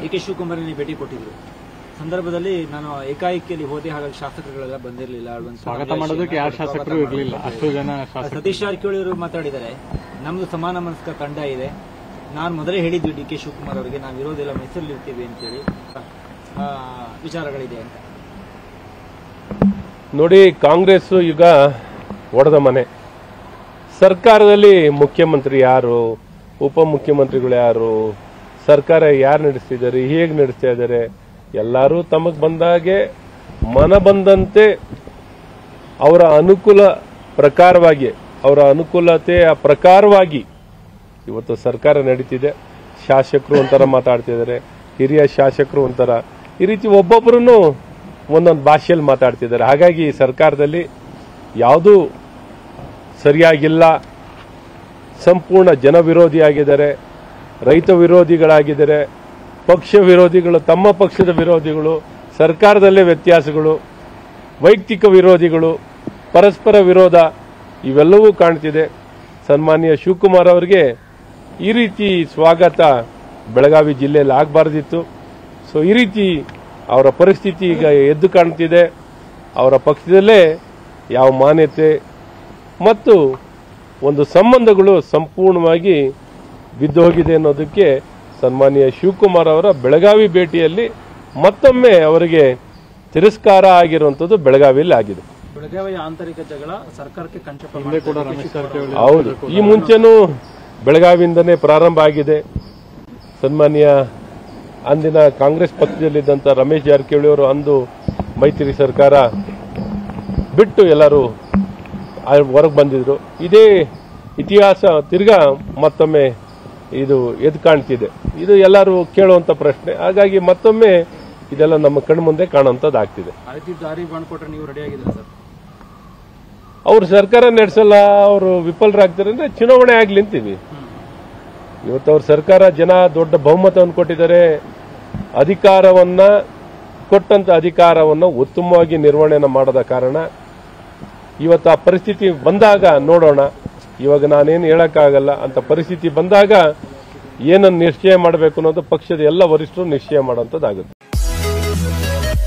D K Shivakumar ಭೇಟಿ ಕೊಟ್ಟಿದ್ರು ಸಂದರ್ಭದಲ್ಲಿ ನಾನು ಏಕಾಏಕಿಯಲ್ಲಿ ಹೋದೆ ಹಾಗಾಗಿ ಶಾಸಕರುಗಳೆಲ್ಲ ಬಂದಿರಲಿಲ್ಲ ಸ್ವಾಗತ ಮಾಡೋದಕ್ಕೆ ಯಾರು ಶಾಸಕರು ಇರಲಿಲ್ಲ ಅಷ್ಟು ಜನ ಶಾಸಕರು ಸತೀಶ್ ಜಾರಕಿಹೊಳಿ ಅವರು ಮಾತಾಡಿದ್ದಾರೆ ನಮ್ದು ಸಮಾನ ಮನಸ್ಕ ತಂಡ ಇದೆ ನಾನು ಮೊದಲೇ ಹೇಳಿದ್ವಿ ಡಿ ಕೆ ಶಿವಕುಮಾರ್ ಅವರಿಗೆ ನಾವು ಇರೋದಿಲ್ಲ ಮೈಸೂರಲ್ಲಿ ಇರ್ತೀವಿ ಅಂತೇಳಿ ಆ, ವಿಚಾರಗಳಿದೆ ಅಂತ ನೋಡಿ ಕಾಂಗ್ರೆಸ್ ಈಗ ಒಡೆದ ಮನೆ ಸರ್ಕಾರದಲ್ಲಿ ಮುಖ್ಯಮಂತ್ರಿ ಯಾರು ಉಪಮುಖ್ಯಮಂತ್ರಿಗಳು ಯಾರು ಸರ್ಕಾರ ಯಾರು ನಡೆಸ್ತಿದ್ದಾರೆ ಹೇಗೆ ನಡೆಸ್ತಾ ಇದ್ದಾರೆ ಎಲ್ಲರೂ ತಮಗೆ ಬಂದಾಗೆ ಮನ ಬಂದಂತೆ ಅವರ ಅನುಕೂಲ ಪ್ರಕಾರವಾಗಿ ಅವರ ಅನುಕೂಲತೆಯ ಪ್ರಕಾರವಾಗಿ ಇವತ್ತು ಸರ್ಕಾರ ನಡೀತಿದೆ ಶಾಸಕರು ಒಂಥರ ಮಾತಾಡ್ತಿದ್ದಾರೆ ಹಿರಿಯ ಶಾಸಕರು ಒಂಥರ ಈ ರೀತಿ ಒಬ್ಬೊಬ್ಬರೂ ಒಂದೊಂದು ಭಾಷೆಯಲ್ಲಿ ಮಾತಾಡ್ತಿದ್ದಾರೆ ಹಾಗಾಗಿ ಸರ್ಕಾರದಲ್ಲಿ ಯಾವುದೂ ಸರಿಯಾಗಿಲ್ಲ ಸಂಪೂರ್ಣ ಜನ ವಿರೋಧಿಯಾಗಿದ್ದಾರೆ ರೈತ ವಿರೋಧಿಗಳಾಗಿದ್ದಾರೆ ಪಕ್ಷ ವಿರೋಧಿಗಳು ತಮ್ಮ ಪಕ್ಷದ ವಿರೋಧಿಗಳು ಸರ್ಕಾರದಲ್ಲೇ ವ್ಯತ್ಯಾಸಗಳು ವೈಯಕ್ತಿಕ ವಿರೋಧಿಗಳು ಪರಸ್ಪರ ವಿರೋಧ ಇವೆಲ್ಲವೂ ಕಾಣ್ತಿದೆ ಸನ್ಮಾನ್ಯ ಶಿವಕುಮಾರ್ ಅವರಿಗೆ ಈ ರೀತಿ ಸ್ವಾಗತ ಬೆಳಗಾವಿ ಜಿಲ್ಲೆಯಲ್ಲಿ ಆಗಬಾರ್ದಿತ್ತು ಸೊ ಈ ರೀತಿ ಅವರ ಪರಿಸ್ಥಿತಿ ಈಗ ಎದ್ದು ಕಾಣ್ತಿದೆ ಅವರ ಪಕ್ಷದಲ್ಲೇ ಯಾವ ಮಾನ್ಯತೆ ಮತ್ತು ಒಂದು ಸಂಬಂಧಗಳು ಸಂಪೂರ್ಣವಾಗಿ ಬಿದ್ದೋಗಿದೆ ಅನ್ನೋದಕ್ಕೆ ಸನ್ಮಾನ್ಯ ಶಿವಕುಮಾರ್ ಅವರ ಬೆಳಗಾವಿ ಭೇಟಿಯಲ್ಲಿ ಮತ್ತೊಮ್ಮೆ ಅವರಿಗೆ ತಿರಸ್ಕಾರ ಆಗಿರುವಂಥದ್ದು ಬೆಳಗಾವಿಯಲ್ಲಿ ಆಗಿದೆ ಬೆಳಗಾವಿಯ ಆಂತರಿಕ ಜಗಳ ಸರ್ಕಾರಕ್ಕೆ ಕಂಚಪ ಹಿಂದೆ ಕೂಡ ರಮೇಶ್ ಜಾರಕಿಹೊಳಿ ಹೌದು ಈ ಮುಂಚೆನೂ ಬೆಳಗಾವಿಯಿಂದನೇ ಪ್ರಾರಂಭ ಆಗಿದೆ ಸನ್ಮಾನ್ಯ ಅಂದಿನ ಕಾಂಗ್ರೆಸ್ ಪಕ್ಷದಲ್ಲಿದ್ದಂಥ ರಮೇಶ್ ಜಾರಕಿಹೊಳಿ ಅವರು ಅಂದು ಮೈತ್ರಿ ಸರ್ಕಾರ ಬಿಟ್ಟು ಎಲ್ಲರೂ ಹೊರಗೆ ಬಂದಿದ್ರು ಇದೇ ಇತಿಹಾಸ ತಿರ್ಗಾ ಮತ್ತೊಮ್ಮೆ ಇದು ಎದ್ದು ಕಾಣ್ತಿದೆ ಇದು ಎಲ್ಲರೂ ಕೇಳುವಂತ ಪ್ರಶ್ನೆ ಹಾಗಾಗಿ ಮತ್ತೊಮ್ಮೆ ಇದೆಲ್ಲ ನಮ್ಮ ಕಣ್ಮುಂದೆ ಕಾಣುವಂಥದ್ದಾಗ್ತಿದೆ ಆಯ್ತು ದಾರಿ ಮಾಡಿಕೊಟ್ರೆ ನೀವು ರೆಡಿ ಆಗಿದ್ದೀರಾ ಸರ್ ಅವ್ರು ಸರ್ಕಾರ ನಡೆಸಲ್ಲ ಅವರು ವಿಫಲರಾಗ್ತಾರೆ ಅಂದ್ರೆ ಚುನಾವಣೆ ಆಗ್ಲಿ ಅಂತೀವಿ ಇವತ್ತು ಅವ್ರ ಸರ್ಕಾರ ಜನ ದೊಡ್ಡ ಬಹುಮತವನ್ನು ಕೊಟ್ಟಿದ್ದಾರೆ ಅಧಿಕಾರವನ್ನ ಕೊಟ್ಟಂತ ಅಧಿಕಾರವನ್ನು ಉತ್ತಮವಾಗಿ ನಿರ್ವಹಣೆ ಮಾಡದ ಕಾರಣ ಇವತ್ತು ಆ ಪರಿಸ್ಥಿತಿ ಬಂದಾಗ ನೋಡೋಣ ಇವಾಗ ನಾನೇನು ಹೇಳಕ್ಕಾಗಲ್ಲ ಅಂತ ಪರಿಸ್ಥಿತಿ ಬಂದಾಗ ಏನನ್ನು ನಿಶ್ಚಯ ಮಾಡಬೇಕು ಅನ್ನೋದು ಪಕ್ಷದ ಎಲ್ಲ ವರಿಷ್ಠರು ನಿಶ್ಚಯ ಮಾಡುವಂಥದ್ದಾಗುತ್ತೆ